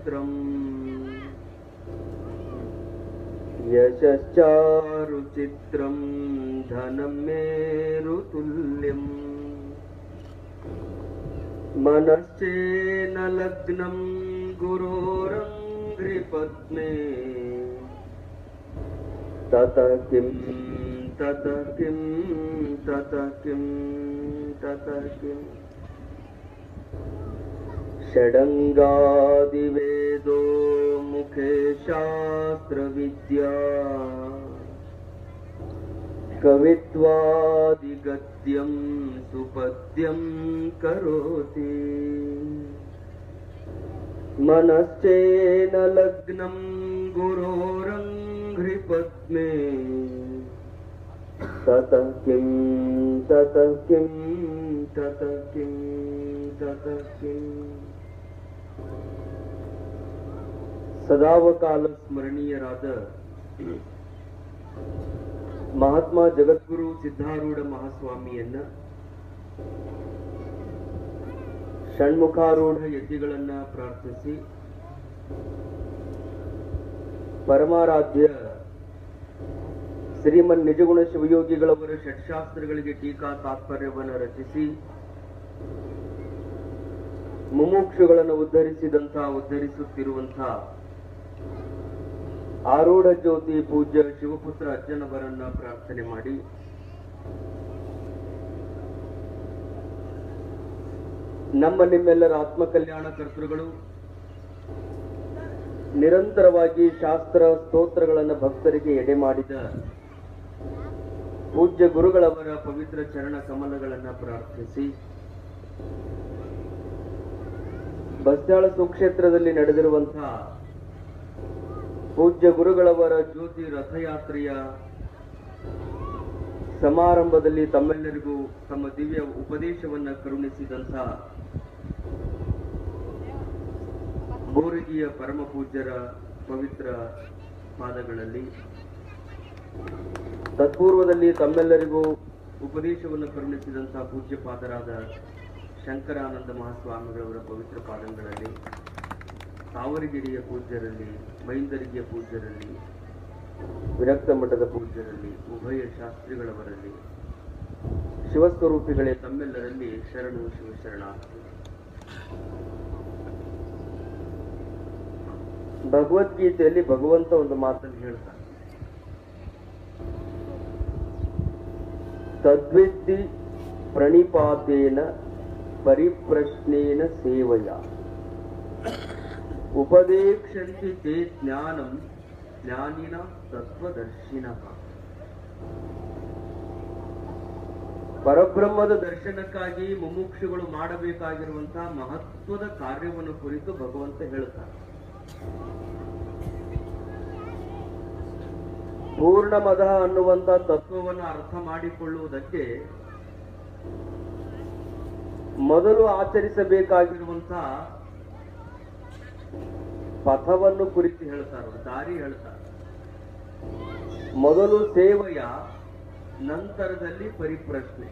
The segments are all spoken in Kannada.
ಚಿತ್ರಂ ಯಶಶ್ಚಾರು ಚಿತ್ರಂ ಧನಂ ಮೇರು ತುಲ್ಯಂ मनश्चेन लग्नं गुरोरङ्घ्रिपद्मे तत किं तत किं तत किं तत किम् षडङ्गादिवेदो मुखे शास्त्रविद्या कवित्वादिगद्यं सुपद्यं करोति मनश्चेन लग्नं गुरोरङ्घ्रिपद्मे ततः किं ततः किं ततः किं ततः किम् ಸದಾವಕಾಲ ಸ್ಮರಣೀಯರಾದ ಮಹಾತ್ಮ ಜಗದ್ಗುರು ಸಿದ್ಧಾರೂಢ ಮಹಾಸ್ವಾಮಿಯನ್ನ ಷಣ್ಮುಖಾರೂಢ ಯತಿಗಳನ್ನ ಪ್ರಾರ್ಥಿಸಿ ಪರಮಾರಾಧ್ಯ ಶ್ರೀಮನ್ ನಿಜಗುಣ ಶಿವಯೋಗಿಗಳವರ ಷಟ್ಶಾಸ್ತ್ರಗಳಿಗೆ ಟೀಕಾ ತಾತ್ಪರ್ಯವನ್ನು ರಚಿಸಿ ಮುಮುಕ್ಷುಗಳನ್ನು ಉದ್ಧರಿಸಿದಂಥ ಉದ್ಧರಿಸುತ್ತಿರುವಂಥ ಆರೂಢ ಜ್ಯೋತಿ ಪೂಜ್ಯ ಶಿವಪುತ್ರ ಅಜ್ಜನವರನ್ನ ಪ್ರಾರ್ಥನೆ ಮಾಡಿ ನಮ್ಮ ನಿಮ್ಮೆಲ್ಲರ ಆತ್ಮಕಲ್ಯಾಣ ಕರ್ತೃಗಳು ನಿರಂತರವಾಗಿ ಶಾಸ್ತ್ರ ಸ್ತೋತ್ರಗಳನ್ನು ಭಕ್ತರಿಗೆ ಎಡೆ ಮಾಡಿದ ಪೂಜ್ಯ ಗುರುಗಳವರ ಪವಿತ್ರ ಚರಣ ಕಮಲಗಳನ್ನು ಪ್ರಾರ್ಥಿಸಿ ಬಸ್ಯಾಳ ಸುಕ್ಷೇತ್ರದಲ್ಲಿ ನಡೆದಿರುವಂತಹ ಪೂಜ್ಯ ಗುರುಗಳವರ ಜ್ಯೋತಿ ರಥಯಾತ್ರೆಯ ಸಮಾರಂಭದಲ್ಲಿ ತಮ್ಮೆಲ್ಲರಿಗೂ ತಮ್ಮ ದಿವ್ಯ ಉಪದೇಶವನ್ನ ಕರುಣಿಸಿದಂಥ ಬೋರಗಿಯ ಪರಮ ಪೂಜ್ಯರ ಪವಿತ್ರ ಪಾದಗಳಲ್ಲಿ ತತ್ಪೂರ್ವದಲ್ಲಿ ತಮ್ಮೆಲ್ಲರಿಗೂ ಉಪದೇಶವನ್ನು ಕರುಣಿಸಿದಂಥ ಪೂಜ್ಯ ಪಾದರಾದ ಶಂಕರಾನಂದ ಮಹಾಸ್ವಾಮಿಗಳವರ ಪವಿತ್ರ ಪಾದಗಳಲ್ಲಿ ತಾವರಗಿರಿಯ ಪೂಜ್ಯರಲ್ಲಿ ಮೈಂದರಿಗೆಯ ಪೂಜ್ಯರಲ್ಲಿ ವಿರಕ್ತ ಮಠದ ಪೂಜ್ಯರಲ್ಲಿ ಉಭಯ ಶಾಸ್ತ್ರಿಗಳವರಲ್ಲಿ ಶಿವಸ್ವರೂಪಿಗಳೇ ತಮ್ಮೆಲ್ಲರಲ್ಲಿ ಶರಣು ಶಿವಶರಣಾರ್ಥಿ ಭಗವದ್ಗೀತೆಯಲ್ಲಿ ಭಗವಂತ ಒಂದು ಮಾತನ್ನು ಹೇಳ್ತಾನೆ ತದ್ವಿದ್ದಿ ಪ್ರಣಿಪಾತೇನ ಪರಿಪ್ರಶ್ನೇನ ಸೇವಯ ಉಪದೇಕ್ಷಂತಿ ತೇ ಜ್ಞಾನಂ ಜ್ಞಾನಿನ ತತ್ವದರ್ಶಿನ ಪರಬ್ರಹ್ಮದ ದರ್ಶನಕ್ಕಾಗಿ ಮುಮುಕ್ಷುಗಳು ಮಾಡಬೇಕಾಗಿರುವಂತಹ ಮಹತ್ವದ ಕಾರ್ಯವನ್ನು ಕುರಿತು ಭಗವಂತ ಹೇಳುತ್ತಾರೆ ಪೂರ್ಣಮದ ಅನ್ನುವಂತ ತತ್ವವನ್ನು ಅರ್ಥ ಮಾಡಿಕೊಳ್ಳುವುದಕ್ಕೆ ಮೊದಲು ಆಚರಿಸಬೇಕಾಗಿರುವಂತಹ ಪಥವನ್ನು ಕುರಿತು ಹೇಳ್ತಾರೆ ದಾರಿ ಹೇಳ್ತಾರೆ ಮೊದಲು ಸೇವೆಯ ನಂತರದಲ್ಲಿ ಪರಿಪ್ರಶ್ನೆ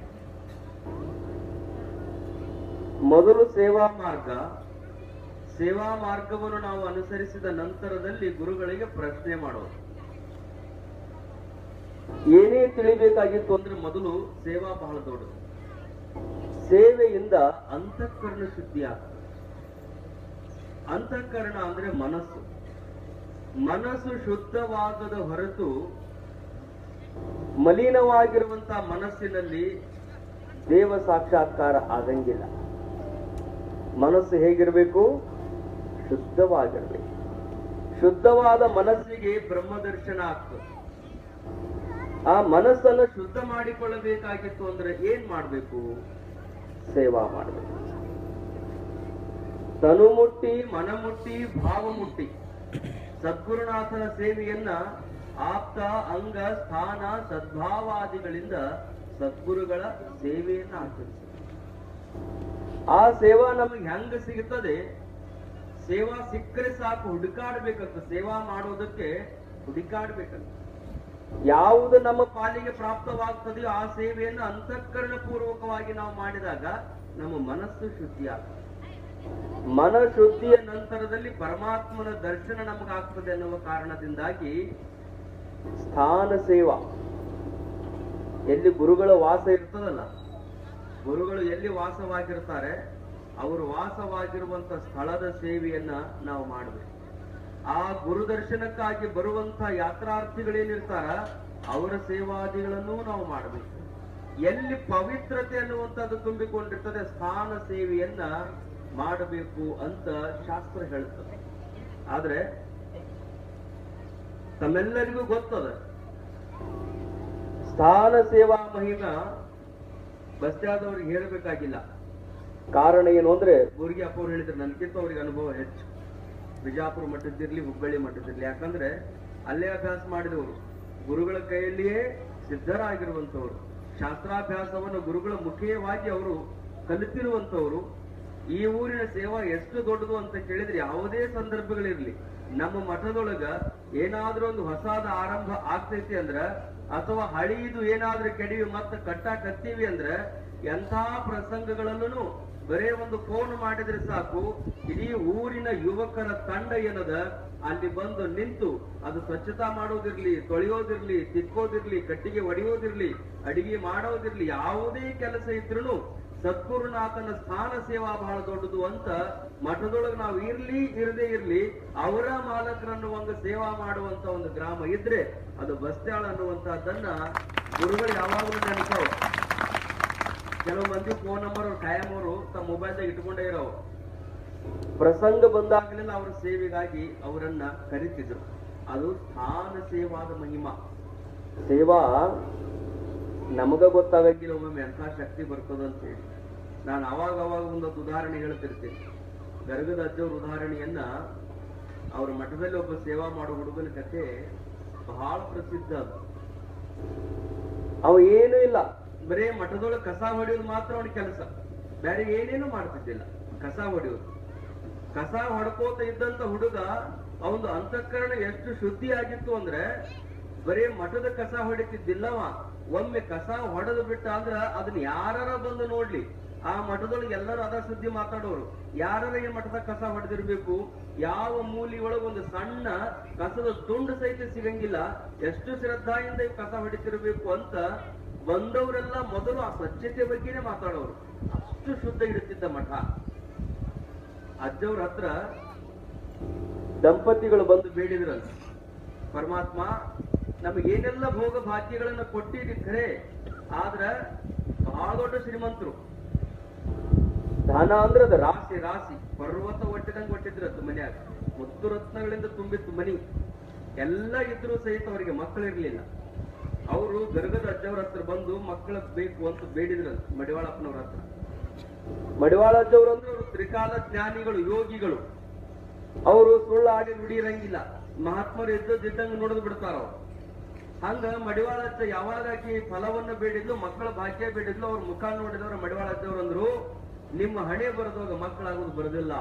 ಮೊದಲು ಸೇವಾ ಮಾರ್ಗ ಸೇವಾ ಮಾರ್ಗವನ್ನು ನಾವು ಅನುಸರಿಸಿದ ನಂತರದಲ್ಲಿ ಗುರುಗಳಿಗೆ ಪ್ರಶ್ನೆ ಮಾಡೋದು ಏನೇ ತಿಳಿಬೇಕಾಗಿತ್ತು ಅಂದ್ರೆ ಮೊದಲು ಸೇವಾ ಬಹಳ ದೊಡ್ಡದು ಸೇವೆಯಿಂದ ಅಂತಃಕರಣ ಶುದ್ಧಿ ಆಗ್ತದೆ ಅಂತಃಕರಣ ಅಂದ್ರೆ ಮನಸ್ಸು ಮನಸ್ಸು ಶುದ್ಧವಾಗದ ಹೊರತು ಮಲಿನವಾಗಿರುವಂತಹ ಮನಸ್ಸಿನಲ್ಲಿ ದೇವ ಸಾಕ್ಷಾತ್ಕಾರ ಆಗಂಗಿಲ್ಲ ಮನಸ್ಸು ಹೇಗಿರಬೇಕು ಶುದ್ಧವಾಗಿರ್ಬೇಕು ಶುದ್ಧವಾದ ಮನಸ್ಸಿಗೆ ಬ್ರಹ್ಮದರ್ಶನ ಆಗ್ತದೆ ಆ ಮನಸ್ಸನ್ನು ಶುದ್ಧ ಮಾಡಿಕೊಳ್ಳಬೇಕಾಗಿತ್ತು ಅಂದ್ರೆ ಏನ್ ಮಾಡ್ಬೇಕು ಸೇವಾ ಮಾಡಬೇಕು ತನು ಮುಟ್ಟಿ ಮನ ಮುಟ್ಟಿ ಭಾವ ಮುಟ್ಟಿ ಸದ್ಗುರುನಾಥನ ಸೇವೆಯನ್ನ ಆಪ್ತ ಅಂಗ ಸ್ಥಾನ ಸದ್ಭಾವಾದಿಗಳಿಂದ ಸದ್ಗುರುಗಳ ಸೇವೆಯನ್ನ ಆಚರಿಸ ಆ ಸೇವಾ ನಮಗೆ ಹೆಂಗ ಸಿಗುತ್ತದೆ ಸೇವಾ ಸಿಕ್ಕರೆ ಸಾಕು ಹುಡುಕಾಡ್ಬೇಕಂತ ಸೇವಾ ಮಾಡೋದಕ್ಕೆ ಹುಡುಕಾಡ್ಬೇಕಂತ ಯಾವುದು ನಮ್ಮ ಪಾಲಿಗೆ ಪ್ರಾಪ್ತವಾಗ್ತದೆಯೋ ಆ ಸೇವೆಯನ್ನು ಅಂತಃಕರಣ ಪೂರ್ವಕವಾಗಿ ನಾವು ಮಾಡಿದಾಗ ನಮ್ಮ ಮನಸ್ಸು ಶುದ್ಧಿ ಆಗ್ತದೆ ಮನ ಶುದ್ಧಿಯ ನಂತರದಲ್ಲಿ ಪರಮಾತ್ಮನ ದರ್ಶನ ನಮಗಾಗ್ತದೆ ಅನ್ನುವ ಕಾರಣದಿಂದಾಗಿ ಸ್ಥಾನ ಸೇವಾ ಎಲ್ಲಿ ಗುರುಗಳ ವಾಸ ಇರ್ತದಲ್ಲ ಗುರುಗಳು ಎಲ್ಲಿ ವಾಸವಾಗಿರ್ತಾರೆ ಅವರು ವಾಸವಾಗಿರುವಂತ ಸ್ಥಳದ ಸೇವೆಯನ್ನ ನಾವು ಮಾಡಬೇಕು ಆ ಗುರು ದರ್ಶನಕ್ಕಾಗಿ ಬರುವಂತ ಯಾತ್ರಾರ್ಥಿಗಳೇನಿರ್ತಾರ ಅವರ ಸೇವಾದಿಗಳನ್ನು ನಾವು ಮಾಡಬೇಕು ಎಲ್ಲಿ ಪವಿತ್ರತೆ ಅನ್ನುವಂಥದ್ದು ತುಂಬಿಕೊಂಡಿರ್ತದೆ ಸ್ಥಾನ ಸೇವೆಯನ್ನ ಮಾಡಬೇಕು ಅಂತ ಶಾಸ್ತ್ರ ಹೇಳ್ತದೆ ಆದ್ರೆ ತಮ್ಮೆಲ್ಲರಿಗೂ ಗೊತ್ತದ ಸ್ಥಾನ ಸೇವಾ ಮಹಿಮಾ ಬಸ್ತ್ಯಾದವ್ರಿಗೆ ಹೇಳಬೇಕಾಗಿಲ್ಲ ಕಾರಣ ಏನು ಅಂದ್ರೆ ಗೋರಿಗೆ ಅಪ್ಪ ಅವ್ರು ಹೇಳಿದ್ರು ನನಗಿಂತ ಅವ್ರಿಗೆ ಅನುಭವ ಹೆಚ್ಚು ಬಿಜಾಪುರ ಮಠದ್ದಿರ್ಲಿ ಹುಬ್ಬಳ್ಳಿ ಮಠದ್ದಿರ್ಲಿ ಯಾಕಂದ್ರೆ ಅಲ್ಲೇ ಅಭ್ಯಾಸ ಮಾಡಿದವರು ಗುರುಗಳ ಕೈಯಲ್ಲಿಯೇ ಸಿದ್ಧರಾಗಿರುವಂತವರು ಶಾಸ್ತ್ರಾಭ್ಯಾಸವನ್ನು ಗುರುಗಳ ಮುಖೇಯವಾಗಿ ಅವರು ಕಲಿತಿರುವಂತವರು ಈ ಊರಿನ ಸೇವಾ ಎಷ್ಟು ದೊಡ್ಡದು ಅಂತ ಕೇಳಿದ್ರೆ ಯಾವುದೇ ಸಂದರ್ಭಗಳಿರ್ಲಿ ನಮ್ಮ ಮಠದೊಳಗ ಏನಾದ್ರೂ ಒಂದು ಹೊಸಾದ ಆರಂಭ ಆಗ್ತೈತಿ ಅಂದ್ರ ಅಥವಾ ಹಳಿದು ಏನಾದ್ರೂ ಕೆಡವಿ ಮತ್ತೆ ಕಟ್ಟಾಕತ್ತೀವಿ ಅಂದ್ರ ಎಂಥ ಪ್ರಸಂಗಗಳಲ್ಲೂ ಬರೇ ಒಂದು ಫೋನ್ ಮಾಡಿದ್ರೆ ಸಾಕು ಇಡೀ ಊರಿನ ಯುವಕರ ತಂಡ ಏನದ ಅಲ್ಲಿ ಬಂದು ನಿಂತು ಅದು ಸ್ವಚ್ಛತಾ ಮಾಡೋದಿರ್ಲಿ ತೊಳೆಯೋದಿರ್ಲಿ ತಿಕ್ಕೋದಿರ್ಲಿ ಕಟ್ಟಿಗೆ ಒಡೆಯೋದಿರ್ಲಿ ಅಡಿಗೆ ಮಾಡೋದಿರ್ಲಿ ಯಾವುದೇ ಕೆಲಸ ಇದ್ರೂ ಸದ್ಗುರುನಾಥನ ಸ್ಥಾನ ಸೇವಾ ಬಹಳ ದೊಡ್ಡದು ಅಂತ ಮಠದೊಳಗೆ ನಾವು ಇರ್ಲಿ ಇರದೇ ಇರ್ಲಿ ಅವರ ಮಾಲಕರನ್ನು ಒಂದು ಸೇವಾ ಮಾಡುವಂತ ಒಂದು ಗ್ರಾಮ ಇದ್ರೆ ಅದು ಬಸ್ತ್ಯಾಳ ಅನ್ನುವಂತಹದ್ದನ್ನ ಗುರುಗಳು ಯಾವಾಗಲೂ ನೆನಪವು ಕೆಲವು ಮಂದಿ ಫೋನ್ ನಂಬರ್ ಅವ್ರ ಕಾಯಂ ಅವರು ತಮ್ಮ ಮೊಬೈಲ್ದಾಗ ಇಟ್ಕೊಂಡೇ ಇರೋ ಪ್ರಸಂಗ ಬಂದಾಗಲೆಲ್ಲ ಅವರ ಸೇವೆಗಾಗಿ ಅವರನ್ನ ಕರಿತಿದ್ರು ಅದು ಸ್ಥಾನ ಸೇವಾದ ಮಹಿಮಾ ಸೇವಾ ನಮಗ ಗೊತ್ತಾಗಂಗಿಲ್ಲ ಒಮ್ಮೊಮ್ಮೆ ಎಂಥ ಶಕ್ತಿ ಬರ್ತದ ಅಂತ ಹೇಳಿ ನಾನು ಅವಾಗ ಅವಾಗ ಒಂದೊಂದು ಉದಾಹರಣೆ ಹೇಳ್ತಿರ್ತೀನಿ ಗರ್ಗದ ಅಜ್ಜವ್ರ ಉದಾಹರಣೆಯನ್ನ ಅವ್ರ ಮಠದಲ್ಲಿ ಒಬ್ಬ ಸೇವಾ ಮಾಡೋ ಹುಡುಗನ ಕತೆ ಬಹಳ ಪ್ರಸಿದ್ಧ ಅದು ಅವ ಏನೂ ಇಲ್ಲ ಬರೇ ಮಠದೊಳಗೆ ಕಸ ಹೊಡೆಯೋದು ಮಾತ್ರ ಅವನ ಕೆಲಸ ಬೇರೆ ಏನೇನು ಮಾಡ್ತಿದ್ದಿಲ್ಲ ಕಸ ಹೊಡೆಯೋದು ಕಸ ಹೊಡ್ಕೋತ ಇದ್ದಂತ ಹುಡುಗ ಅವನು ಅಂತಃಕರಣ ಎಷ್ಟು ಶುದ್ಧಿ ಆಗಿತ್ತು ಅಂದ್ರೆ ಬರೀ ಮಠದ ಕಸ ಹೊಡಿತಿದ್ದಿಲ್ಲವ ಒಮ್ಮೆ ಕಸ ಹೊಡೆದು ಬಿಟ್ಟ ಅಂದ್ರ ಅದನ್ನ ಯಾರಾರ ಬಂದು ನೋಡ್ಲಿ ಆ ಮಠದೊಳಗೆ ಎಲ್ಲರೂ ಅದ ಸುದ್ದಿ ಮಾತಾಡೋರು ಯಾರ ಈ ಮಠದ ಕಸ ಹೊಡೆದಿರ್ಬೇಕು ಯಾವ ಮೂಲಿ ಒಳಗೆ ಒಂದು ಸಣ್ಣ ಕಸದ ತುಂಡು ಸಹಿತ ಸಿಗಂಗಿಲ್ಲ ಎಷ್ಟು ಶ್ರದ್ಧಾಯಿಂದ ಈ ಕಸ ಹೊಡಿತಿರ್ಬೇಕು ಅಂತ ಬಂದವರೆಲ್ಲ ಮೊದಲು ಆ ಸ್ವಚ್ಛತೆ ಬಗ್ಗೆನೇ ಮಾತಾಡೋರು ಅಷ್ಟು ಶುದ್ಧ ಇಡುತ್ತಿದ್ದ ಮಠ ಅಜ್ಜವ್ರ ಹತ್ರ ದಂಪತಿಗಳು ಬಂದು ಬೇಡಿದ್ರಲ್ಲ ಪರಮಾತ್ಮ ನಮಗೆ ಏನೆಲ್ಲ ಭೋಗ ಭಾಗ್ಯಗಳನ್ನ ಕೊಟ್ಟಿರಿ ಖರೆ ಆದ್ರ ಬಹಳ ದೊಡ್ಡ ಶ್ರೀಮಂತರು ಧನ ಅಂದ್ರೆ ಅದು ರಾಶಿ ರಾಶಿ ಪರ್ವತ ಒಟ್ಟಿದಂಗ್ ಒಟ್ಟಿದ್ರು ಅದು ಮನ್ಯಾಗ ಮುತ್ತು ರತ್ನಗಳಿಂದ ತುಂಬಿತ್ತು ಮನಿ ಎಲ್ಲ ಇದ್ರು ಸಹಿತ ಅವರಿಗೆ ಮಕ್ಕಳಿರ್ಲಿಲ್ಲ ಅವರು ಗರ್ಗದ ಅಜ್ಜವ್ರ ಹತ್ರ ಬಂದು ಮಕ್ಕಳ ಬೇಕು ಅಂತ ಬೇಡಿದ್ರಂತ ಮಡಿವಾಳಪ್ಪನವ್ರ ಹತ್ರ ಮಡಿವಾಳ ಅಜ್ಜವ್ರು ಅಂದ್ರೆ ಅವರು ತ್ರಿಕಾಲ ಜ್ಞಾನಿಗಳು ಯೋಗಿಗಳು ಅವರು ಸುಳ್ಳು ಆಡಿ ನುಡಿರಂಗಿಲ್ಲ ಮಹಾತ್ಮರು ಇದ್ದದ್ದಿದ್ದಂಗ ನೋಡಿದ್ ಬಿಡ್ತಾರ ಅವ್ರು ಹಂಗ ಮಡಿವಾಳ ಅಜ್ಜ ಯಾವಾಗ ಆಕಿ ಫಲವನ್ನ ಬೇಡಿದ್ಲು ಮಕ್ಕಳ ಭಾಗ್ಯ ಬೇಡಿದ್ಲು ಅವ್ರ ಮುಖ ನೋಡಿದವ್ರ ಮಡಿವಾಳ ಅಜ್ಜವ್ರು ಅಂದ್ರು ನಿಮ್ಮ ಹಣೆ ಬರದೋಗ ಮಕ್ಕಳಾಗೋದು ಬರೋದಿಲ್ಲ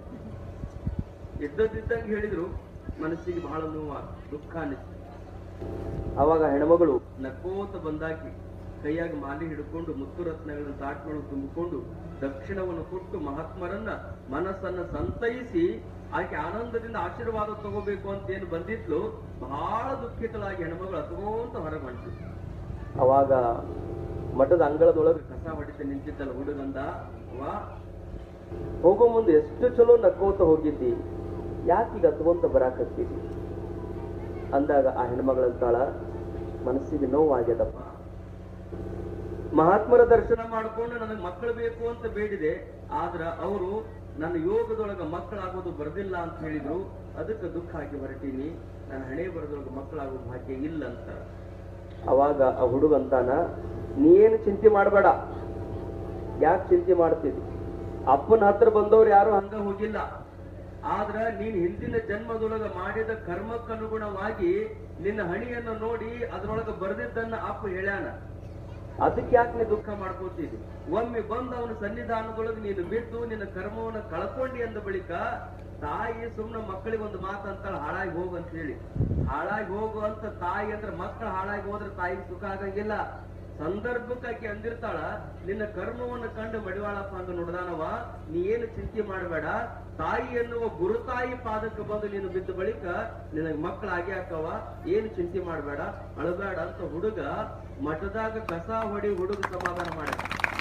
ಇದ್ದದ್ದಿದ್ದಂಗ ಹೇಳಿದ್ರು ಮನಸ್ಸಿಗೆ ಬಹಳ ನೋವ ದುಃಖ ಅನಿಸ್ತು ಅವಾಗ ಹೆಣ್ಮಗಳು ನಕ್ಕೋತ ಬಂದಾಕಿ ಕೈಯಾಗ ಮಾಲಿ ಹಿಡ್ಕೊಂಡು ಮುತ್ತು ರತ್ನಗಳನ್ನು ತಾಟ್ಗಳು ತುಂಬಿಕೊಂಡು ದಕ್ಷಿಣವನ್ನು ಕೊಟ್ಟು ಮಹಾತ್ಮರನ್ನ ಮನಸ್ಸನ್ನ ಸಂತೈಸಿ ಆಕೆ ಆನಂದದಿಂದ ಆಶೀರ್ವಾದ ತಗೋಬೇಕು ಅಂತ ಏನು ಬಂದಿದ್ಲು ಬಹಳ ದುಃಖಿತಳಾಗಿ ಹೆಣ್ಮಗಳು ಹತ್ಕೊಂತ ಹೊರಗೆ ಹೊಂಟು ಅವಾಗ ಮಠದ ಅಂಗಳದೊಳಗೆ ಕಸ ಹೊಡಿತ ನಿಂತಿದ್ದಲ್ಲ ಹುಡುಗಂದ ವಾ ಹೋಗೋ ಮುಂದೆ ಎಷ್ಟು ಚಲೋ ನಕ್ಕೋತ ಹೋಗಿದ್ದಿ ಯಾಕೀಗ ಹತ್ಕೊಂತ ಬರಾಕತ್ತೀವಿ ಅಂದಾಗ ಆ ಹೆಣ್ಮಗಳಂತಾಳ ಮನಸ್ಸಿಗೆ ನೋವಾಗ್ಯದಪ್ಪ ಮಹಾತ್ಮರ ದರ್ಶನ ಮಾಡಿಕೊಂಡು ನನಗೆ ಮಕ್ಕಳು ಬೇಕು ಅಂತ ಬೇಡಿದೆ ಆದ್ರ ಅವರು ನನ್ನ ಯೋಗದೊಳಗ ಮಕ್ಕಳಾಗೋದು ಬರದಿಲ್ಲ ಅಂತ ಹೇಳಿದ್ರು ಅದಕ್ಕೆ ದುಃಖ ಆಗಿ ಹೊರಟೀನಿ ನನ್ನ ಹಣೆ ಬರದೊಳಗ ಮಕ್ಕಳಾಗೋ ಭಾಗ್ಯ ಇಲ್ಲ ಅಂತ ಅವಾಗ ಆ ಹುಡುಗ ಅಂತಾನ ನೀ ಏನು ಚಿಂತೆ ಮಾಡಬೇಡ ಯಾಕೆ ಚಿಂತೆ ಮಾಡ್ತಿದ್ದಿ ಅಪ್ಪನ ಹತ್ರ ಬಂದವ್ರು ಯಾರು ಹಂಗ ಹೋಗಿಲ್ಲ ಆದ್ರ ನೀನ್ ಹಿಂದಿನ ಜನ್ಮದೊಳಗ ಮಾಡಿದ ಕರ್ಮಕ್ಕನುಗುಣವಾಗಿ ನಿನ್ನ ಹಣಿಯನ್ನು ನೋಡಿ ಅದ್ರೊಳಗ ಬರ್ದಿದ್ದನ್ನ ಅಪ್ಪ ಹೇಳ್ಯಾನ ಅದಕ್ಕೆ ಯಾಕೆ ನೀ ದುಃಖ ಮಾಡ್ಕೋತಿದ್ದಿ ಒಮ್ಮೆ ಬಂದು ಅವನ ಸನ್ನಿಧಾನದೊಳಗೆ ನೀನು ಬಿದ್ದು ನಿನ್ನ ಕರ್ಮವನ್ನ ಕಳ್ಕೊಂಡಿ ಅಂದ ಬಳಿಕ ತಾಯಿ ಸುಮ್ಮನೆ ಮಕ್ಕಳಿಗೆ ಒಂದು ಮಾತು ಅಂತಾಳ ಹಾಳಾಗಿ ಹೋಗು ಅಂತ ಹೇಳಿ ಹಾಳಾಗಿ ಹೋಗು ಅಂತ ತಾಯಿ ಅಂದ್ರೆ ಮಕ್ಕಳು ಹಾಳಾಗಿ ಹೋದ್ರೆ ತಾಯಿಗೆ ಸುಖ ಆಗಂಗಿಲ್ಲ ಸಂದರ್ಭಕ್ಕೆ ಆಕಿ ಅಂದಿರ್ತಾಳ ನಿನ್ನ ಕರ್ಮವನ್ನು ಕಂಡು ಮಡಿವಾಳಪ್ಪ ಅಂತ ನುಡ್ದಾನವ ನೀ ಏನು ಚಿಂತೆ ಮಾಡಬೇಡ ತಾಯಿ ಎನ್ನುವ ಗುರುತಾಯಿ ಪಾದಕ್ಕೆ ಬಂದು ನೀನು ಬಿದ್ದ ಬಳಿಕ ನಿನಗೆ ಮಕ್ಕಳು ಆಗಿ ಹಾಕವ ಏನು ಚಿಂತೆ ಮಾಡಬೇಡ ಅಳಬೇಡ ಅಂತ ಹುಡುಗ ಮಠದಾಗ ಕಸ ಹೊಡಿ ಹುಡುಗ ಸಮಾಧಾನ ಮಾಡ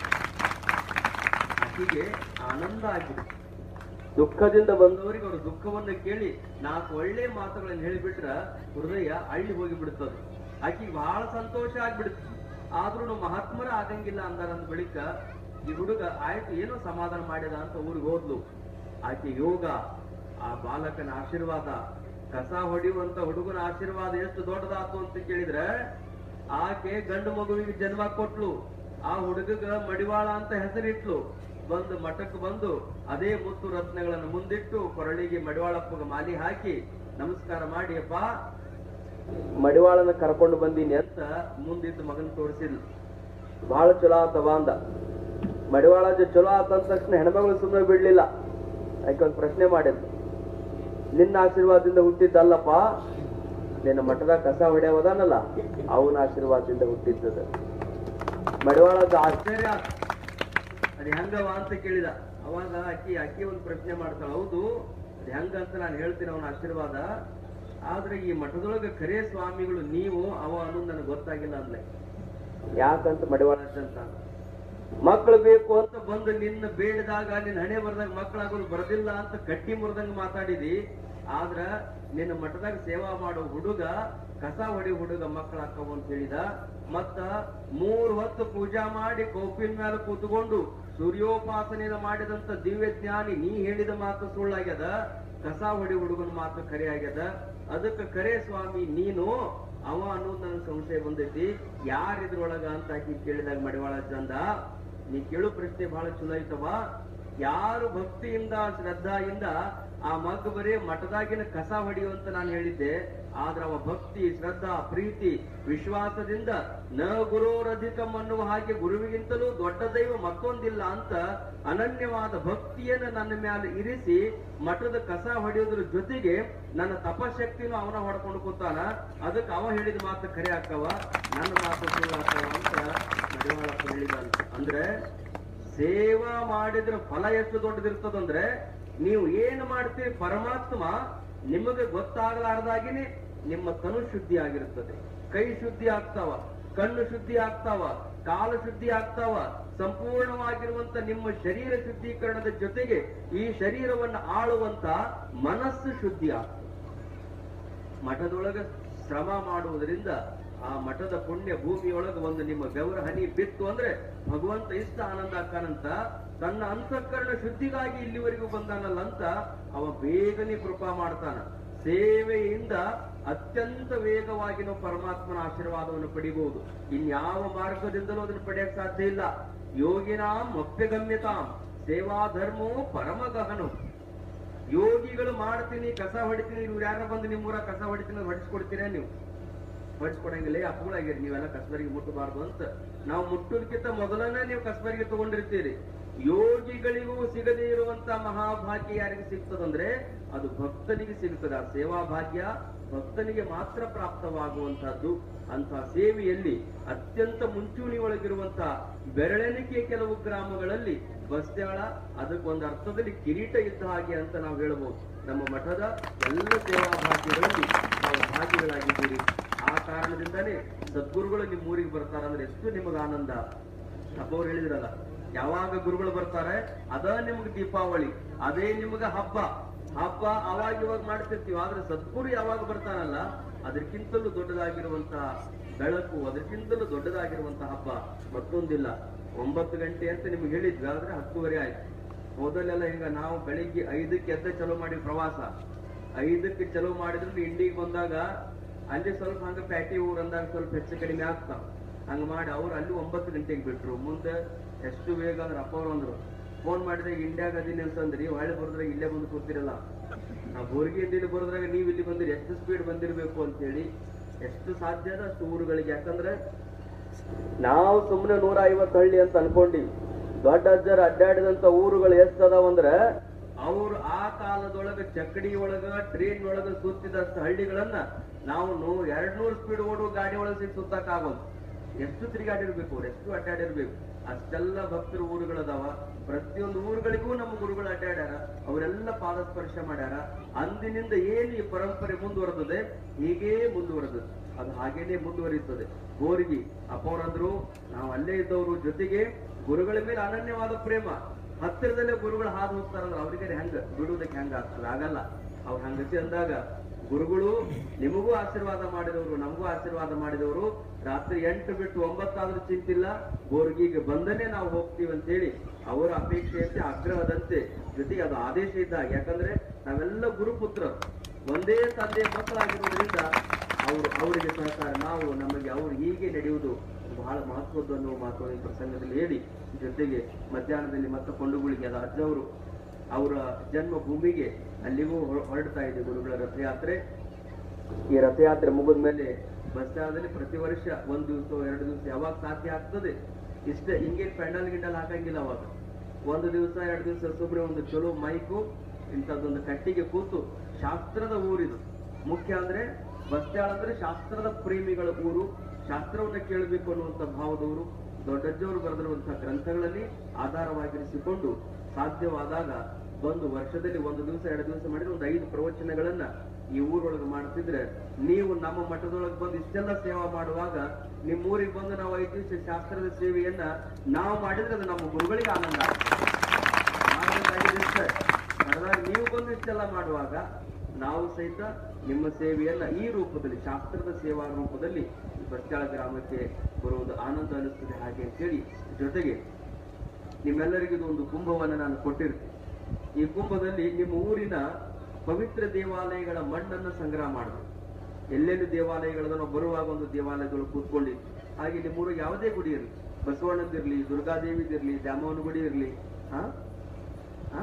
ಆಕಿಗೆ ಆನಂದ ಆಗಿದೆ ದುಃಖದಿಂದ ಬಂದವರಿಗೆ ಅವ್ರ ದುಃಖವನ್ನ ಕೇಳಿ ನಾಲ್ಕು ಒಳ್ಳೆ ಮಾತುಗಳನ್ನು ಹೇಳಿಬಿಟ್ರ ಹೃದಯ ಅಳ್ಳಿ ಹೋಗಿ ಬಿಡ್ತದ ಆಕಿಗೆ ಬಹಳ ಸಂತೋಷ ಆಗ್ಬಿಡುತ್ತೆ ಆದ್ರೂ ಮಹಾತ್ಮರ ಆಗಂಗಿಲ್ಲ ಅಂದಾರ ಅಂದ ಬಳಿಕ ಈ ಹುಡುಗ ಆಯ್ತು ಏನೋ ಸಮಾಧಾನ ಮಾಡಿದ ಅಂತ ಊರಿಗೆ ಹೋದ್ಲು ಆಕೆ ಯೋಗ ಆ ಬಾಲಕನ ಆಶೀರ್ವಾದ ಕಸ ಹೊಡೆಯುವಂತ ಹುಡುಗನ ಆಶೀರ್ವಾದ ಎಷ್ಟು ದೊಡ್ಡದಾತು ಅಂತ ಕೇಳಿದ್ರೆ ಆಕೆ ಗಂಡು ಮಗುವಿಗೆ ಜನ್ಮ ಕೊಟ್ಲು ಆ ಹುಡುಗಗ ಮಡಿವಾಳ ಅಂತ ಹೆಸರಿಟ್ಲು ಬಂದು ಮಠಕ್ಕೆ ಬಂದು ಅದೇ ಮುತ್ತು ರತ್ನಗಳನ್ನು ಮುಂದಿಟ್ಟು ಕೊರಳಿಗೆ ಮಡಿವಾಳಪ್ಪಗ ಮಾಲಿ ಹಾಕಿ ನಮಸ್ಕಾರ ಮಾಡಿ ಅಪ್ಪ ಮಡಿವಾಳನ ಕರ್ಕೊಂಡು ಬಂದೀನಿ ಅಂತ ಮುಂದಿದ್ದು ಮಗನ್ ತೋರಿಸಿದ್ಲು ಬಹಳ ಚಲೋ ಆತವ ಅಂದ ಮಡಿವಾಳ ಜ- ಚಲೋ ಆತ ಅಂದ ತಕ್ಷಣ ಹೆಣ್ಮಗಳು ಸುಮ್ಮನೆ ಬಿಡ್ಲಿಲ್ಲ ಯಾಕೆ ಒಂದು ಪ್ರಶ್ನೆ ಮಾಡಿದ್ಲು ನಿನ್ನ ಆಶೀರ್ವಾದದಿಂದ ಹುಟ್ಟಿದ್ದಲ್ಲಪ್ಪ ನಿನ್ನ ಮಠದ ಕಸ ಹೊಡೆಯವದಾನಲ್ಲ ಅವನ ಆಶೀರ್ವಾದದಿಂದ ಹುಟ್ಟಿದ್ದದ ಮಡಿವಾಳದ ಆಶ್ಚರ್ಯ ಆತು. ಅದ್ ಹೆಂಗವ ಅಂತ ಕೇಳಿದ ಅವಾಗ ಅಕ್ಕಿ ಅಕ್ಕಿ ಒಂದು ಪ್ರಶ್ನೆ ಮಾಡ್ತಾಳ ಹೌದು ಅದ್ ಹೆಂಗ ಅಂತ ನಾನು ಹೇಳ್ತೀನಿ ಅವನ ಆಶೀರ್ವಾದ ಆದ್ರೆ ಈ ಮಠದೊಳಗ ಖರೇ ಸ್ವಾಮಿಗಳು ನೀವು ಅವ ಅನ್ನೋದು ನನಗೆ ಗೊತ್ತಾಗಿಲ್ಲ ಅಂದ್ಲೆ ಯಾಕಂತ ಮಡಿವಾಳ ಅಂತ ಮಕ್ಕಳು ಬೇಕು ಅಂತ ಬಂದು ನಿನ್ನ ಬೇಡಿದಾಗ ನಿನ್ನ ಹಣೆ ಬರ್ದಾಗ ಮಕ್ಕಳಾಗೋದು ಬರದಿಲ್ಲ ಅಂತ ಕಟ್ಟಿ ಮುರಿದಂಗ ಮಾತಾಡಿದಿ ಆದ್ರ ನಿನ್ನ ಮಠದಾಗ ಸೇವಾ ಮಾಡೋ ಹುಡುಗ ಕಸ ಹೊಡಿ ಹುಡುಗ ಮಕ್ಕಳಾಕವು ಅಂತ ಹೇಳಿದ ಮತ್ತ ಮೂರ್ ಹೊತ್ತು ಪೂಜಾ ಮಾಡಿ ಕೌಪಿನ ಮೇಲೆ ಕೂತ್ಕೊಂಡು ಸೂರ್ಯೋಪಾಸನೆಯನ್ನು ಮಾಡಿದಂತ ದಿವ್ಯ ಜ್ಞಾನಿ ನೀ ಹೇಳಿದ ಮಾತು ಸುಳ್ಳಾಗ್ಯದ ಕಸ ಹೊಡಿ ಹುಡುಗನ ಮಾತು ಖರೆ ಆಗ್ಯದ ಅದಕ್ಕೆ ಕರೆ ಸ್ವಾಮಿ ನೀನು ಅವ ಅನ್ನೋದು ನನಗೆ ಸಂಶಯ ಬಂದೈತಿ ಯಾರ್ ಇದ್ರೊಳಗ ಅಂತ ಆಕಿ ಕೇಳಿದಾಗ ಮಡಿವಾಳ ಚಂದ ನೀ ಕೇಳು ಪ್ರಶ್ನೆ ಬಹಳ ಚಲೋ ಐತವ ಯಾರು ಭಕ್ತಿಯಿಂದ ಶ್ರದ್ಧಾಯಿಂದ ಆ ಮಗ್ ಬರೀ ಮಠದಾಗಿನ ಕಸ ಹೊಡೆಯುವಂತ ನಾನು ಹೇಳಿದ್ದೆ ಆದ್ರ ಅವ ಭಕ್ತಿ ಶ್ರದ್ಧಾ ಪ್ರೀತಿ ವಿಶ್ವಾಸದಿಂದ ನ ಗುರೋರಧಿಕಂ ಅನ್ನುವ ಹಾಗೆ ಗುರುವಿಗಿಂತಲೂ ದೊಡ್ಡ ದೈವ ಮತ್ತೊಂದಿಲ್ಲ ಅಂತ ಅನನ್ಯವಾದ ಭಕ್ತಿಯನ್ನ ನನ್ನ ಮೇಲೆ ಇರಿಸಿ ಮಠದ ಕಸ ಹೊಡೆಯೋದ್ರ ಜೊತೆಗೆ ನನ್ನ ತಪಶಕ್ತಿನೂ ಅವನ ಹೊಡ್ಕೊಂಡು ಕೂತಾನ ಅದಕ್ಕೆ ಅವ ಹೇಳಿದ ಮಾತು ಖರೆ ಹಾಕವ ನನ್ನ ಮಾತು ಸುಳ್ಳು ಹಾಕವ ಅಂತ ಮಡಿವಾಳಪ್ಪ ಹೇಳಿದಂತ ಅಂದ್ರೆ ಸೇವಾ ಮಾಡಿದ್ರ ಫಲ ಎಷ್ಟು ದೊಡ್ಡದಿರ್ತದಂದ್ರೆ ನೀವು ಏನು ಮಾಡ್ತೀರಿ ಪರಮಾತ್ಮ ನಿಮಗೆ ಗೊತ್ತಾಗಲಾರ್ದಾಗಿನೇ ನಿಮ್ಮ ತನು ಶುದ್ಧಿ ಆಗಿರುತ್ತದೆ ಕೈ ಶುದ್ಧಿ ಆಗ್ತಾವ ಕಣ್ಣು ಶುದ್ಧಿ ಆಗ್ತಾವ ಕಾಲು ಶುದ್ಧಿ ಆಗ್ತಾವ ಸಂಪೂರ್ಣವಾಗಿರುವಂತ ನಿಮ್ಮ ಶರೀರ ಶುದ್ಧೀಕರಣದ ಜೊತೆಗೆ ಈ ಶರೀರವನ್ನು ಆಳುವಂತ ಮನಸ್ಸು ಶುದ್ಧಿ ಆಗ್ತದೆ ಮಠದೊಳಗ ಶ್ರಮ ಮಾಡುವುದರಿಂದ ಆ ಮಠದ ಪುಣ್ಯ ಭೂಮಿಯೊಳಗ ಒಂದು ನಿಮ್ಮ ಬೆವರ ಹನಿ ಬಿತ್ತು ಅಂದ್ರೆ ಭಗವಂತ ಇಷ್ಟ ಆನಂದ ಆಕಾನಂತ ತನ್ನ ಅಂತಃಕರಣ ಶುದ್ಧಿಗಾಗಿ ಇಲ್ಲಿವರೆಗೂ ಬಂದಾನಲ್ಲ ಅಂತ ಅವ ಬೇಗನೆ ಕೃಪಾ ಮಾಡ್ತಾನ ಸೇವೆಯಿಂದ ಅತ್ಯಂತ ವೇಗವಾಗಿ ನಾವು ಪರಮಾತ್ಮನ ಆಶೀರ್ವಾದವನ್ನು ಪಡಿಬಹುದು ಇನ್ಯಾವ ಮಾರ್ಗದಿಂದಲೂ ಅದನ್ನು ಪಡೆಯಕ್ ಸಾಧ್ಯ ಇಲ್ಲ ಯೋಗಿನಾಂ ಅಪ್ಯಗಮ್ಯತಾಂ ಸೇವಾ ಧರ್ಮೋ ಪರಮ ಗಹನು ಯೋಗಿಗಳು ಮಾಡ್ತೀನಿ ಕಸ ಹೊಡಿತೀನಿ ಇವ್ರು ಯಾರ ಬಂದು ನಿಮ್ಮೂರ ಕಸ ಹೊಡಿತೀನಿ ಹೊಡಿಸ್ಕೊಡ್ತೀರಾ ನೀವು ಹೊಡಿಸ್ಕೊಡಂಗಿಲ್ಲ ಅಪ್ಪಗಳಾಗಿರಿ ನೀವೆಲ್ಲ ಕಸಬರಿಗೆ ಮುಟ್ಟಬಾರ್ದು ಅಂತ ನಾವು ಮುಟ್ಟೋದಕ್ಕಿಂತ ಮೊದಲನೇ ನೀವು ಕಸಬರಿಗೆ ತಗೊಂಡಿರ್ತೀರಿ ಯೋಗಿಗಳಿಗೂ ಸಿಗದೇ ಇರುವಂತ ಮಹಾಭಾಗ್ಯ ಯಾರಿಗೆ ಸಿಗ್ತದಂದ್ರೆ ಅದು ಭಕ್ತನಿಗೆ ಸಿಗ್ತದೆ ಆ ಸೇವಾ ಭಾಗ್ಯ ಭಕ್ತನಿಗೆ ಮಾತ್ರ ಪ್ರಾಪ್ತವಾಗುವಂತಹದ್ದು ಅಂತ ಸೇವೆಯಲ್ಲಿ ಅತ್ಯಂತ ಮುಂಚೂಣಿ ಒಳಗಿರುವಂತ ಬೆರಳೆಣಿಕೆ ಕೆಲವು ಗ್ರಾಮಗಳಲ್ಲಿ ಬಸ್ತ್ಯಾಳ ಅದಕ್ಕೊಂದು ಅರ್ಥದಲ್ಲಿ ಕಿರೀಟ ಇದ್ದ ಹಾಗೆ ಅಂತ ನಾವು ಹೇಳ್ಬೋದು ನಮ್ಮ ಮಠದ ಎಲ್ಲ ಸೇವಾ ಭಾಗ್ಯಗಳಲ್ಲಿ ನಾವು ಭಾಗಿಗಳಾಗಿದ್ದೀರಿ ಆ ಕಾರಣದಿಂದಾನೇ ಸದ್ಗುರುಗಳು ನಿಮ್ಮ ಊರಿಗೆ ಬರ್ತಾರಂದ್ರೆ ಎಷ್ಟು ನಿಮಗೆ ಆನಂದ ಅಪ್ಪ ಅವ್ರು ಹೇಳಿದ್ರಲ್ಲ ಯಾವಾಗ ಗುರುಗಳು ಬರ್ತಾರೆ ಅದ ನಿಮ್ಗೆ ದೀಪಾವಳಿ ಅದೇ ನಿಮ್ಗೆ ಹಬ್ಬ ಹಬ್ಬ ಅವಾಗ ಇವಾಗ ಮಾಡ್ತಿರ್ತೀವಿ ಆದ್ರೆ ಸದ್ಗುರು ಯಾವಾಗ ಬರ್ತಾನಲ್ಲ ಅದಕ್ಕಿಂತಲೂ ದೊಡ್ಡದಾಗಿರುವಂತಹ ಬೆಳಕು ಅದಕ್ಕಿಂತಲೂ ದೊಡ್ಡದಾಗಿರುವಂತಹ ಹಬ್ಬ ಮತ್ತೊಂದಿಲ್ಲ ಒಂಬತ್ತು ಗಂಟೆ ಅಂತ ನಿಮ್ಗೆ ಹೇಳಿದ್ವಿ ಆದ್ರೆ ಹತ್ತುವರೆ ಆಯ್ತು ಮೊದಲೆಲ್ಲ ಹಿಂಗ ನಾವು ಬೆಳಿಗ್ಗೆ ಐದಕ್ಕೆ ಎದ್ದ ಚಲೋ ಮಾಡಿ ಪ್ರವಾಸ ಐದಕ್ಕೆ ಚಲೋ ಮಾಡಿದ್ರೆ ಇಂಡಿಗೆ ಬಂದಾಗ ಅಲ್ಲಿ ಸ್ವಲ್ಪ ಹಂಗ ಪ್ಯಾಟಿ ಊರ್ ಅಂದಾಗ ಸ್ವಲ್ಪ ಹೆಚ್ಚು ಕಡಿಮೆ ಆಗ್ತಾವ ಹಂಗ ಮಾಡಿ ಅವ್ರು ಅಲ್ಲಿ ಒಂಬತ್ತು ಗಂಟೆಗೆ ಬಿಟ್ರು ಮುಂದೆ ಎಷ್ಟು ಬೇಗ ಅಂದ್ರೆ ಅಪ್ಪ ಅವ್ರು ಅಂದ್ರು ಫೋನ್ ಮಾಡಿದ್ರೆ ಇಂಡಿಯಾಗ ಅದೀನಿ ಅಂತಂದ್ರಿ ಹೊಳ್ಳಿ ಬರೋದ್ರಾಗ ಇಲ್ಲೇ ಬಂದು ಕೂತಿರಲ್ಲ ಆ ಬೋರ್ಗಿ ಇಲ್ಲಿ ಬರೋದ್ರಾಗ ನೀವು ಇಲ್ಲಿ ಬಂದಿರಿ ಎಷ್ಟು ಸ್ಪೀಡ್ ಬಂದಿರ್ಬೇಕು ಅಂತ ಹೇಳಿ ಎಷ್ಟು ಸಾಧ್ಯ ಅದ ಅಷ್ಟು ಊರುಗಳಿಗೆ ಯಾಕಂದ್ರೆ ನಾವು ಸುಮ್ಮನೆ ನೂರ ಐವತ್ತು ಹಳ್ಳಿ ಅಂತ ಅನ್ಕೊಂಡಿವಿ ದೊಡ್ಡ ಅಜ್ಜರ ಅಡ್ಡಾಡಿದಂತ ಊರುಗಳು ಎಷ್ಟ್ ಅದಾವಂದ್ರ ಅವ್ರು ಆ ಕಾಲದೊಳಗ ಚಕ್ಕಡಿ ಒಳಗ ಟ್ರೈನ್ ಒಳಗ ಸುತ್ತಿದಷ್ಟು ಹಳ್ಳಿಗಳನ್ನ ನಾವು ನೂ ಎರಡ್ ನೂರು ಸ್ಪೀಡ್ ಓಡುವ ಗಾಡಿ ಒಳಗೆ ಸುತ್ತಕ್ ಆಗೋದು ಎಷ್ಟು ತಿರುಗಾಡಿರ್ಬೇಕು ಅವ್ರು ಎಷ್ಟು ಅಡ್ಡಾಡಿರ್ಬೇಕು ಅಷ್ಟೆಲ್ಲ ಭಕ್ತರ ಊರುಗಳದಾವ ಪ್ರತಿಯೊಂದು ಊರುಗಳಿಗೂ ನಮ್ಮ ಗುರುಗಳು ಅಡ್ಡಾಡ್ಯಾರ ಅವರೆಲ್ಲ ಪಾದ ಸ್ಪರ್ಶ ಮಾಡ್ಯಾರ ಅಂದಿನಿಂದ ಏನು ಈ ಪರಂಪರೆ ಮುಂದುವರೆದದೆ ಹೀಗೇ ಮುಂದುವರೆದದೆ ಅದು ಹಾಗೇನೆ ಮುಂದುವರಿಯುತ್ತದೆ ಗೋರಿಗೆ ಅಪ್ಪವ್ರಂದ್ರು ನಾವು ಅಲ್ಲೇ ಇದ್ದವರು ಜೊತೆಗೆ ಗುರುಗಳ ಮೇಲೆ ಅನನ್ಯವಾದ ಪ್ರೇಮ ಹತ್ತಿರದಲ್ಲೇ ಗುರುಗಳು ಹಾದು ಹೋಗ್ತಾರಂದ್ರೆ ಅವ್ರಿಗೆ ಹೆಂಗ ಬಿಡುವುದಕ್ಕೆ ಹೆಂಗ ಆಗ್ತದೆ ಆಗಲ್ಲ ಅವ್ರು ಹಂಗತಿ ಅಂದಾಗ ಗುರುಗಳು ನಿಮಗೂ ಆಶೀರ್ವಾದ ಮಾಡಿದವರು ನಮಗೂ ಆಶೀರ್ವಾದ ಮಾಡಿದವರು ರಾತ್ರಿ ಎಂಟು ಬಿಟ್ಟು ಒಂಬತ್ತಾದ್ರೂ ಚಿಂತಿಲ್ಲ ಬೋರ್ಗಿಗೆ ಬಂದನೆ ನಾವು ಹೋಗ್ತೀವಿ ಅಂತ ಹೇಳಿ ಅವರ ಅಪೇಕ್ಷೆಯಂತೆ ಆಗ್ರಹದಂತೆ ಜೊತೆಗೆ ಅದು ಆದೇಶ ಇದ್ದಾಗ ಯಾಕಂದ್ರೆ ನಾವೆಲ್ಲ ಗುರುಪುತ್ರರು ಒಂದೇ ತಂದೆ ಮಕ್ಕಳಾಗಿರೋದ್ರಿಂದ ಅವರು ಅವರಿಗೆ ಸಹಕಾರ ನಾವು ನಮಗೆ ಅವ್ರು ಹೀಗೆ ನಡೆಯುವುದು ಬಹಳ ಮಹತ್ವದ್ದು ಅನ್ನುವ ಮಾತು ಈ ಪ್ರಸಂಗದಲ್ಲಿ ಹೇಳಿ ಜೊತೆಗೆ ಮಧ್ಯಾಹ್ನದಲ್ಲಿ ಮತ್ತೆ ಕೊಂಡುಗುಳಿಗೆ ಅದು ಅಜ್ಜವರು ಅವರ ಜನ್ಮ ಭೂಮಿಗೆ ಅಲ್ಲಿಗೂ ಹೊರ- ಹೊರಡ್ತಾ ಇದೆ ಗುರುಗಳ ರಥಯಾತ್ರೆ ಈ ರಥಯಾತ್ರೆ ಮುಗಿದ ಮೇಲೆ ಬಸ್ಸಾದಲ್ಲಿ ಪ್ರತಿ ವರ್ಷ ಒಂದ್ ದಿವಸ ಎರಡು ದಿವಸ ಯಾವಾಗ ಸಾಧ್ಯ ಆಗ್ತದೆ ಇಷ್ಟೇ ಹಿಂಗೆ ಪೆಂಡಲ್ ಗಿಂಡಲ್ ಹಾಕಂಗಿಲ್ಲ ಅವಾಗ ಒಂದು ದಿವಸ ಎರಡು ದಿವಸ ಸುಮ್ಮನೆ ಒಂದು ಚಲೋ ಮೈಕು ಇಂಥದ್ದೊಂದು ಕಟ್ಟಿಗೆ ಕೂತು ಶಾಸ್ತ್ರದ ಊರಿದು ಮುಖ್ಯ ಅಂದ್ರೆ ಬಸ್ತಾಳ ಅಂದ್ರೆ ಶಾಸ್ತ್ರದ ಪ್ರೇಮಿಗಳ ಊರು ಶಾಸ್ತ್ರವನ್ನ ಕೇಳಬೇಕು ಅನ್ನುವಂಥ ಭಾವದವರು ದೊಡ್ಡಜ್ಜವರು ಬರೆದಿರುವಂತಹ ಗ್ರಂಥಗಳಲ್ಲಿ ಆಧಾರವಾಗಿರಿಸಿಕೊಂಡು ಸಾಧ್ಯವಾದಾಗ ಬಂದು ವರ್ಷದಲ್ಲಿ ಒಂದು ದಿವಸ ಎರಡು ದಿವಸ ಮಾಡಿದ್ರೆ ಒಂದು ಐದು ಪ್ರವಚನಗಳನ್ನ ಈ ಊರೊಳಗೆ ಮಾಡ್ತಿದ್ರೆ ನೀವು ನಮ್ಮ ಮಠದೊಳಗೆ ಬಂದು ಇಷ್ಟೆಲ್ಲ ಸೇವಾ ಮಾಡುವಾಗ ನಿಮ್ಮ ಊರಿಗೆ ಬಂದು ನಾವು ಐದು ದಿವಸ ಶಾಸ್ತ್ರದ ಸೇವೆಯನ್ನ ನಾವು ಮಾಡಿದ್ರೆ ಅದು ನಮ್ಮ ಗುರುಗಳಿಗೆ ಆನಂದ ಮಾಡಿದ್ರೆ ಐದು ದಿವಸ ಕರೆದಾಗ ನೀವು ಬಂದು ಇಷ್ಟೆಲ್ಲ ಮಾಡುವಾಗ ನಾವು ಸಹಿತ ನಿಮ್ಮ ಸೇವೆಯನ್ನ ಈ ರೂಪದಲ್ಲಿ ಶಾಸ್ತ್ರದ ಸೇವಾ ರೂಪದಲ್ಲಿ ಬಸ್ತಾಳ ಗ್ರಾಮಕ್ಕೆ ಬರುವುದು ಆನಂದ ಅನಿಸ್ತದೆ ಹಾಗೆ ಅಂತೇಳಿ ಜೊತೆಗೆ ನಿಮ್ಮೆಲ್ಲರಿಗೂ ಇದು ಒಂದು ಕುಂಭವನ್ನು ನಾನು ಕೊಟ್ಟಿರ್ತೀನಿ ಈ ಕುಂಭದಲ್ಲಿ ನಿಮ್ಮ ಊರಿನ ಪವಿತ್ರ ದೇವಾಲಯಗಳ ಮಣ್ಣನ್ನು ಸಂಗ್ರಹ ಮಾಡಬೇಕು ಎಲ್ಲೆಲ್ಲಿ ದೇವಾಲಯಗಳದ ನಾವು ಬರುವಾಗ ಒಂದು ದೇವಾಲಯಗಳು ಕೂತ್ಕೊಂಡಿದ್ವಿ ಹಾಗೆ ನಿಮ್ಮ ಊರಿಗೆ ಯಾವುದೇ ಗುಡಿ ಇರಲಿ ಬಸವಣ್ಣದಿರ್ಲಿ ದುರ್ಗಾದೇವಿದಿರ್ಲಿ ದ್ಯಾಮವ್ವನ ಗುಡಿ ಇರಲಿ ಹಾ ಹಾ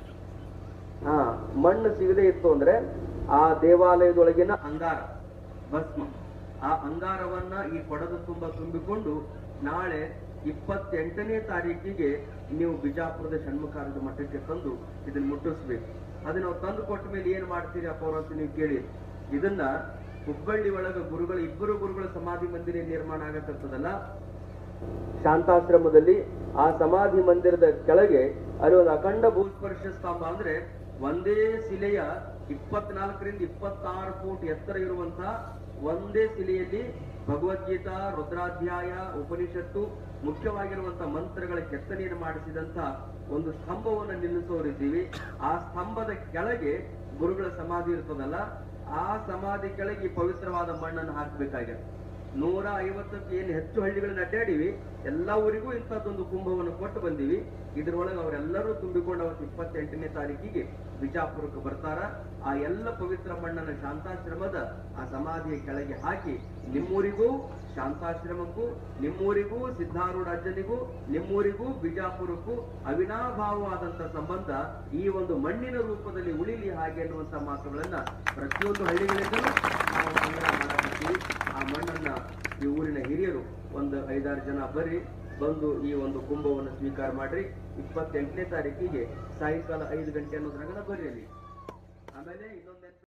ಹಾ ಮಣ್ಣು ಸಿಗದೆ ಇತ್ತು ಅಂದ್ರೆ ಆ ದೇವಾಲಯದೊಳಗಿನ ಅಂಗಾರ ಭಸ್ಮ ಆ ಅಂಗಾರವನ್ನ ಈ ಕೊಡದ ತುಂಬ ತುಂಬಿಕೊಂಡು ನಾಳೆ ಇಪ್ಪತ್ತೆಂಟನೇ ತಾರೀಕಿಗೆ ನೀವು ಬಿಜಾಪುರದ ಷಣ್ಮುಖಾರದ ಮಠಕ್ಕೆ ತಂದು ಇದನ್ನ ಮುಟ್ಟಿಸ್ಬೇಕು ಅದು ನಾವು ತಂದು ಕೊಟ್ಟ ಮೇಲೆ ಏನ್ ಮಾಡ್ತೀರಿ ಅಪ್ಪ ಅವ್ರ ಅಂತ ನೀವು ಕೇಳಿ ಇದನ್ನ ಹುಬ್ಬಳ್ಳಿ ಒಳಗ ಗುರುಗಳ ಇಬ್ಬರು ಗುರುಗಳ ಸಮಾಧಿ ಮಂದಿರ ನಿರ್ಮಾಣ ಆಗತ್ತದಲ್ಲ ಶಾಂತಾಶ್ರಮದಲ್ಲಿ ಆ ಸಮಾಧಿ ಮಂದಿರದ ಕೆಳಗೆ ಅಲ್ಲಿ ಒಂದು ಅಖಂಡ ಭೂಸ್ಪರ್ಶ ಸ್ತಂಭ ಅಂದ್ರೆ ಒಂದೇ ಶಿಲೆಯ ಇಪ್ಪತ್ನಾಲ್ಕರಿಂದ ಇಪ್ಪತ್ತಾರು ಫೂಟ್ ಎತ್ತರ ಇರುವಂತಹ ಒಂದೇ ಶಿಲೆಯಲ್ಲಿ ಭಗವದ್ಗೀತಾ ರುದ್ರಾಧ್ಯಾಯ ಉಪನಿಷತ್ತು ಮುಖ್ಯವಾಗಿರುವಂತಹ ಮಂತ್ರಗಳ ಕೆತ್ತನೆಯನ್ನು ಮಾಡಿಸಿದಂತ ಒಂದು ಸ್ತಂಭವನ್ನು ನಿಲ್ಲಿಸೋರಿದ್ದೀವಿ ಆ ಸ್ತಂಭದ ಕೆಳಗೆ ಗುರುಗಳ ಸಮಾಧಿ ಇರ್ತದಲ್ಲ ಆ ಸಮಾಧಿ ಕೆಳಗೆ ಈ ಪವಿತ್ರವಾದ ಮಣ್ಣನ್ನು ಹಾಕಬೇಕಾಗಿದೆ ನೂರ ಐವತ್ತಕ್ಕೆ ಏನು ಹೆಚ್ಚು ಹಳ್ಳಿಗಳನ್ನ ಅಡ್ಡಾಡಿವಿ ಎಲ್ಲ ಊರಿಗೂ ಇಂಥದ್ದೊಂದು ಕುಂಭವನ್ನು ಕೊಟ್ಟು ಬಂದಿವಿ ಇದ್ರೊಳಗೆ ಅವರೆಲ್ಲರೂ ತುಂಬಿಕೊಂಡು ಅವತ್ತು ಇಪ್ಪತ್ತೆಂಟನೇ ತಾರೀಕಿಗೆ ಬಿಜಾಪುರಕ್ಕೆ ಬರ್ತಾರ ಆ ಎಲ್ಲ ಪವಿತ್ರ ಮಣ್ಣನ್ನ ಶಾಂತಾಶ್ರಮದ ಆ ಸಮಾಧಿಯ ಕೆಳಗೆ ಹಾಕಿ ನಿಮ್ಮೂರಿಗೂ ಶಾಂತಾಶ್ರಮಕ್ಕೂ ನಿಮ್ಮೂರಿಗೂ ಸಿದ್ಧಾರೂಢ ಅಜ್ಜನಿಗೂ ನಿಮ್ಮೂರಿಗೂ ಬಿಜಾಪುರಕ್ಕೂ ಅವಿನಾಭಾವವಾದಂತ ಸಂಬಂಧ ಈ ಒಂದು ಮಣ್ಣಿನ ರೂಪದಲ್ಲಿ ಉಳಿಲಿ ಹಾಗೆ ಅನ್ನುವಂತ ಮಾತುಗಳನ್ನ ಪ್ರತಿಯೊಂದು ಹಳ್ಳಿಗಳಿಂದಲೂ ನಾವು ಸಂಗ್ರಹ ಮಾಡಾಕತ್ತೀವಿ ಆ ಮಣ್ಣನ್ನ ಈ ಊರಿನ ಹಿರಿಯರು ಒಂದು ಐದಾರು ಜನ ಬರ್ರಿ ಬಂದು ಈ ಒಂದು ಕುಂಭವನ್ನು ಸ್ವೀಕಾರ ಮಾಡ್ರಿ ಇಪ್ಪತ್ತೆಂಟನೇ ತಾರೀಕಿಗೆ ಸಾಯಂಕಾಲ ಐದು ಗಂಟೆ ಅನ್ನೋದ್ರಾಗ ಬರ್ರಿ ಅಲ್ಲಿ ಆಮೇಲೆ ಇನ್ನೊಂದ್